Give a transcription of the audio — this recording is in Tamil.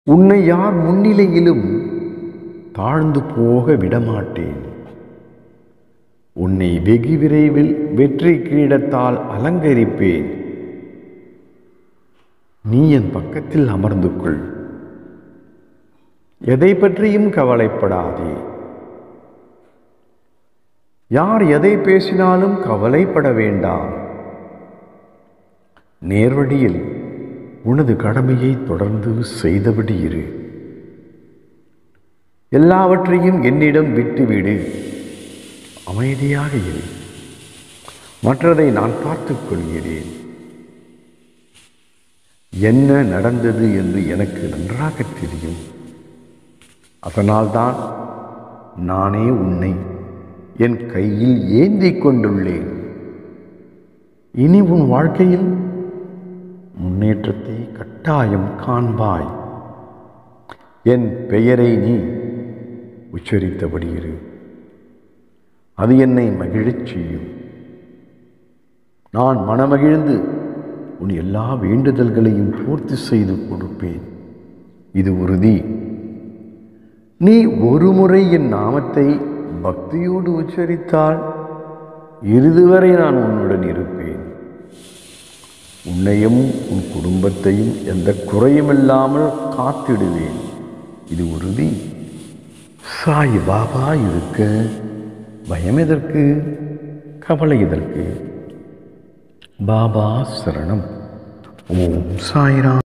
உன்னை யார் முன்னிலையிலும் தாழ்ந்து போக விடமாட்டேன் உன்னை வெகு விரைவில் வெற்றி கிரீடத்தால் அலங்கரிப்பேன் நீ என் பக்கத்தில் அமர்ந்து கொள் எதை பற்றியும் கவலைப்படாதே யார் எதை பேசினாலும் கவலைப்பட வேண்டாம் நேர்வழியில் உனது கடமையை தொடர்ந்து செய்தபடி இரு எல்லாவற்றையும் என்னிடம் விட்டுவிடு அமைதியாக இரு மற்றதை நான் பார்த்துக் கொள்கிறேன் என்ன நடந்தது என்று எனக்கு நன்றாக தெரியும் அதனால்தான் நானே உன்னை என் கையில் ஏந்தி கொண்டுள்ளேன் இனி உன் வாழ்க்கையில் முன்னேற்றத்தை கட்டாயம் காண்பாய் என் பெயரை நீ உச்சரித்தபடி இரு அது என்னை மகிழச் செய்யும் நான் மனமகிழ்ந்து உன் எல்லா வேண்டுதல்களையும் பூர்த்தி செய்து கொடுப்பேன் இது உறுதி நீ ஒரு முறை என் நாமத்தை பக்தியோடு உச்சரித்தால் இறுதி வரை நான் உன்னுடன் இருப்பேன் உன்னையும் உன் குடும்பத்தையும் எந்த குறையுமில்லாமல் காத்திடுவேன் இது உறுதி சாய் பாபா இருக்க பயம் எதற்கு கவலை எதற்கு பாபா சரணம் ஓம் சாய்ராம்